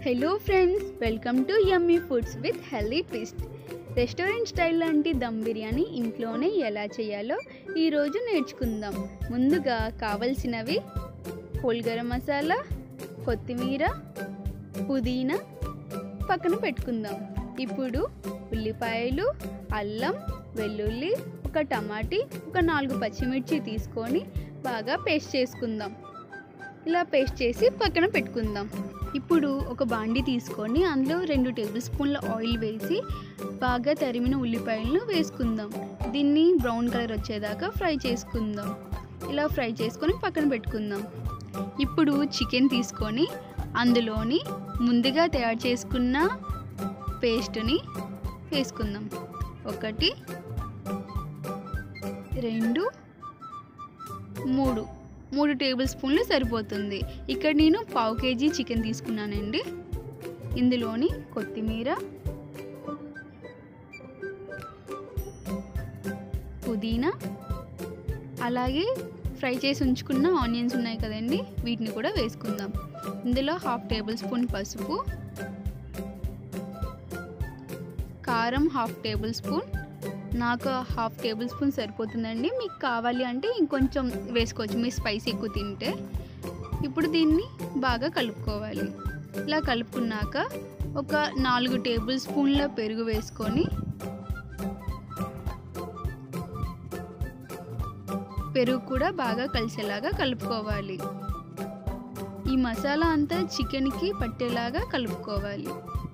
hello friends welcome to yummy foods with healthy twist restaurant style లాంటి దమ్ బిర్యానీ ఇంట్లోనే ఎలా చేయాలో ఈరోజు నేర్చుకుందాం ముందుగా కావలసినవి హోల్ గరం మసాలా కొత్తిమీర పుదీనా పక్కన పెట్టుకుందాం ఇప్పుడు ఉల్లిపాయలు అల్లం వెల్లుల్లి ఒక టమాటీ ఒక నాలుగు పచ్చిమిర్చి తీసుకొని బాగా పేస్ట్ చేసుకుందాం ఇలా పేస్ట్ చేసి పక్కన పెట్టుకుందాం ఇప్పుడు ఒక బాండి తీసుకొని అందులో రెండు టేబుల్ స్పూన్ల ఆయిల్ వేసి బాగా తరిమిన ఉల్లిపాయలను వేసుకుందాం దీన్ని బ్రౌన్ కలర్ వచ్చేదాకా ఫ్రై చేసుకుందాం ఇలా ఫ్రై చేసుకొని పక్కన పెట్టుకుందాం ఇప్పుడు చికెన్ తీసుకొని అందులోని ముందుగా తయారు చేసుకున్న పేస్ట్ని వేసుకుందాం ఒకటి రెండు మూడు మూడు టేబుల్ స్పూన్లు సరిపోతుంది ఇక్కడ నేను పావు కేజీ చికెన్ తీసుకున్నానండి ఇందులోని కొత్తిమీర పుదీనా అలాగే ఫ్రై చేసి ఉంచుకున్న ఆనియన్స్ ఉన్నాయి కదండి వీటిని కూడా వేసుకుందాం ఇందులో హాఫ్ టేబుల్ స్పూన్ పసుపు కారం హాఫ్ టేబుల్ స్పూన్ నాకు హాఫ్ టేబుల్ స్పూన్ సరిపోతుందండి మీకు కావాలి అంటే ఇంకొంచెం వేసుకోవచ్చు మీ స్పైస్ ఎక్కువ తింటే ఇప్పుడు దీన్ని బాగా కలుపుకోవాలి ఇలా కలుపుకున్నాక ఒక నాలుగు టేబుల్ స్పూన్ల పెరుగు వేసుకొని పెరుగు కూడా బాగా కలిసేలాగా కలుపుకోవాలి ఈ మసాలా అంతా చికెన్కి పట్టేలాగా కలుపుకోవాలి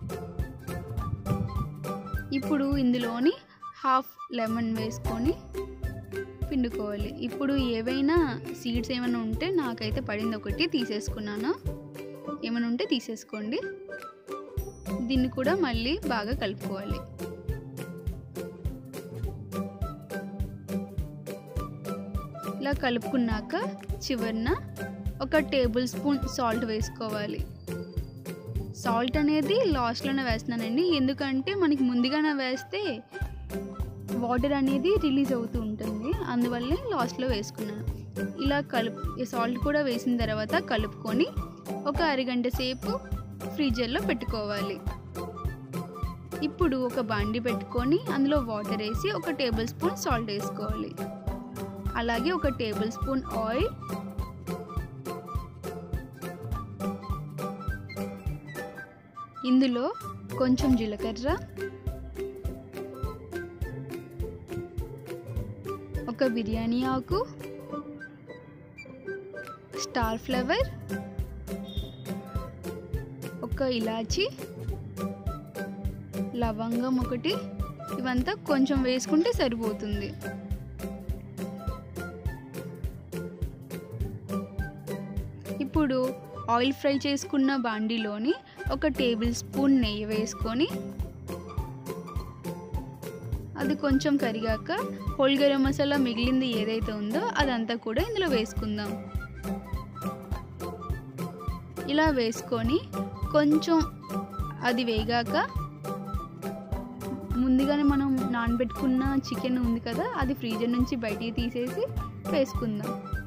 ఇప్పుడు ఇందులోని హాఫ్ లెమన్ వేసుకొని పిండుకోవాలి ఇప్పుడు ఏవైనా సీడ్స్ ఏమైనా ఉంటే నాకైతే పడింది ఒకటి తీసేసుకున్నాను ఏమైనా ఉంటే తీసేసుకోండి దీన్ని కూడా మళ్ళీ బాగా కలుపుకోవాలి ఇలా కలుపుకున్నాక చివరిన ఒక టేబుల్ స్పూన్ సాల్ట్ వేసుకోవాలి సాల్ట్ అనేది లాస్ట్లోనే వేస్తున్నానండి ఎందుకంటే మనకి ముందుగానే వేస్తే వాటర్ అనేది రిలీజ్ అవుతూ ఉంటుంది అందువల్లే లాస్ట్లో వేసుకున్నాను ఇలా కలుపు ఈ సాల్ట్ కూడా వేసిన తర్వాత కలుపుకొని ఒక అరగంట సేపు ఫ్రీజర్లో పెట్టుకోవాలి ఇప్పుడు ఒక బాండి పెట్టుకొని అందులో వాటర్ వేసి ఒక టేబుల్ స్పూన్ సాల్ట్ వేసుకోవాలి అలాగే ఒక టేబుల్ స్పూన్ ఆయిల్ ఇందులో కొంచెం జీలకర్ర ఒక బిర్యానీ ఆకు స్టార్ ఫ్లవర్ ఒక ఇలాచి లవంగం ఒకటి ఇవంతా కొంచెం వేసుకుంటే సరిపోతుంది ఇప్పుడు ఆయిల్ ఫ్రై చేసుకున్న బాండీలోని ఒక టేబుల్ స్పూన్ నెయ్యి వేసుకొని అది కొంచెం కరిగాక హోల్ గరం మసాలా మిగిలింది ఏదైతే ఉందో అదంతా కూడా ఇందులో వేసుకుందాం ఇలా వేసుకొని కొంచెం అది వేగాక ముందుగానే మనం నానబెట్టుకున్న చికెన్ ఉంది కదా అది ఫ్రీజర్ నుంచి బయటికి తీసేసి వేసుకుందాం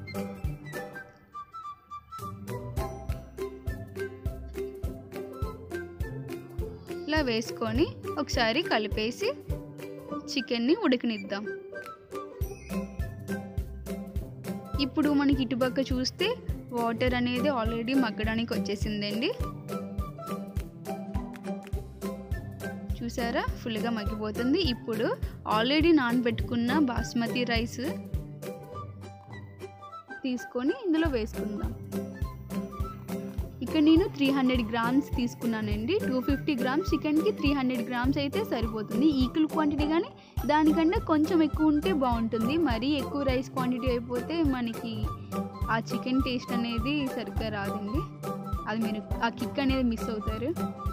ఇలా వేసుకొని ఒకసారి కలిపేసి చికెన్ని ఉడకనిద్దాం ఇప్పుడు మనకి ఇటుపక్క చూస్తే వాటర్ అనేది ఆల్రెడీ మగ్గడానికి వచ్చేసిందండి చూసారా ఫుల్గా మగ్గిపోతుంది ఇప్పుడు ఆల్రెడీ నానబెట్టుకున్న బాస్మతి రైస్ తీసుకొని ఇందులో వేసుకుందాం ఇక్కడ నేను త్రీ హండ్రెడ్ గ్రామ్స్ తీసుకున్నానండి టూ ఫిఫ్టీ గ్రామ్స్ చికెన్కి త్రీ హండ్రెడ్ గ్రామ్స్ అయితే సరిపోతుంది ఈక్వల్ క్వాంటిటీ కానీ దానికంటే కొంచెం ఎక్కువ ఉంటే బాగుంటుంది మరీ ఎక్కువ రైస్ క్వాంటిటీ అయిపోతే మనకి ఆ చికెన్ టేస్ట్ అనేది సరిగ్గా రాదండి అది మీరు ఆ కిక్ అనేది మిస్ అవుతారు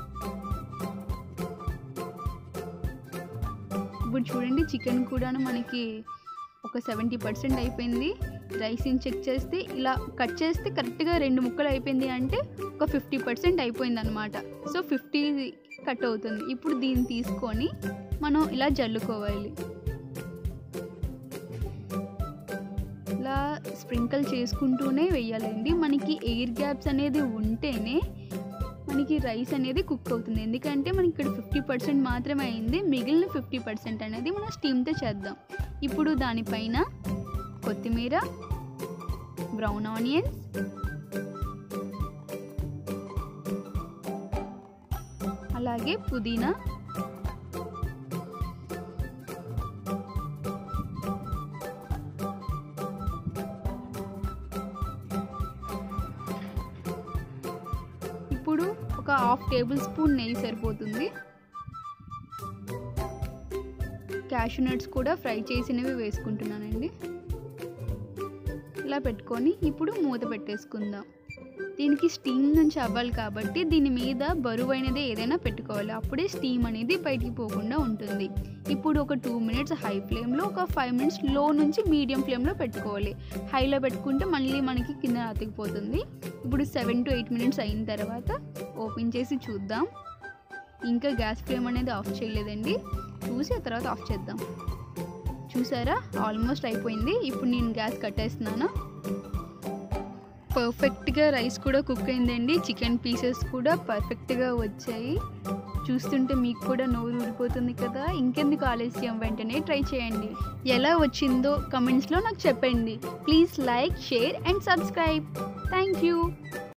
ఇప్పుడు చూడండి చికెన్ కూడా మనకి ఒక సెవెంటీ పర్సెంట్ అయిపోయింది రైస్ని చెక్ చేస్తే ఇలా కట్ చేస్తే కరెక్ట్గా రెండు ముక్కలు అయిపోయింది అంటే ఒక ఫిఫ్టీ పర్సెంట్ అయిపోయింది అనమాట సో ఫిఫ్టీ కట్ అవుతుంది ఇప్పుడు దీన్ని తీసుకొని మనం ఇలా జల్లుకోవాలి ఇలా స్ప్రింకిల్ చేసుకుంటూనే వేయాలండి మనకి ఎయిర్ గ్యాప్స్ అనేది ఉంటేనే మనకి రైస్ అనేది కుక్ అవుతుంది ఎందుకంటే మనకి ఇక్కడ ఫిఫ్టీ పర్సెంట్ మాత్రమే అయింది మిగిలిన ఫిఫ్టీ పర్సెంట్ అనేది మనం స్టీమ్తో చేద్దాం ఇప్పుడు దానిపైన కొత్తిమీర బ్రౌన్ ఆనియన్స్ అలాగే పుదీనా ఇప్పుడు ఒక హాఫ్ టేబుల్ స్పూన్ నెయ్యి సరిపోతుంది క్యాషూ నట్స్ కూడా ఫ్రై చేసినవి వేసుకుంటున్నానండి ఇలా పెట్టుకొని ఇప్పుడు మూత పెట్టేసుకుందాం దీనికి స్టీమ్ నుంచి అవ్వాలి కాబట్టి దీని మీద బరువైనది ఏదైనా పెట్టుకోవాలి అప్పుడే స్టీమ్ అనేది బయటికి పోకుండా ఉంటుంది ఇప్పుడు ఒక టూ మినిట్స్ హై ఫ్లేమ్లో ఒక ఫైవ్ మినిట్స్ లో నుంచి మీడియం ఫ్లేమ్లో పెట్టుకోవాలి హైలో పెట్టుకుంటే మళ్ళీ మనకి కింద అతికిపోతుంది ఇప్పుడు సెవెన్ టు ఎయిట్ మినిట్స్ అయిన తర్వాత ఓపెన్ చేసి చూద్దాం ఇంకా గ్యాస్ ఫ్లేమ్ అనేది ఆఫ్ చేయలేదండి చూసి ఆ తర్వాత ఆఫ్ చేద్దాం చూసారా ఆల్మోస్ట్ అయిపోయింది ఇప్పుడు నేను గ్యాస్ కట్టేస్తున్నాను పర్ఫెక్ట్గా రైస్ కూడా కుక్ అయిందండి చికెన్ పీసెస్ కూడా పర్ఫెక్ట్గా వచ్చాయి చూస్తుంటే మీకు కూడా నోరు ఊరిపోతుంది కదా ఇంకెందుకు ఆలస్యం వెంటనే ట్రై చేయండి ఎలా వచ్చిందో కమెంట్స్లో నాకు చెప్పండి please like share and subscribe thank you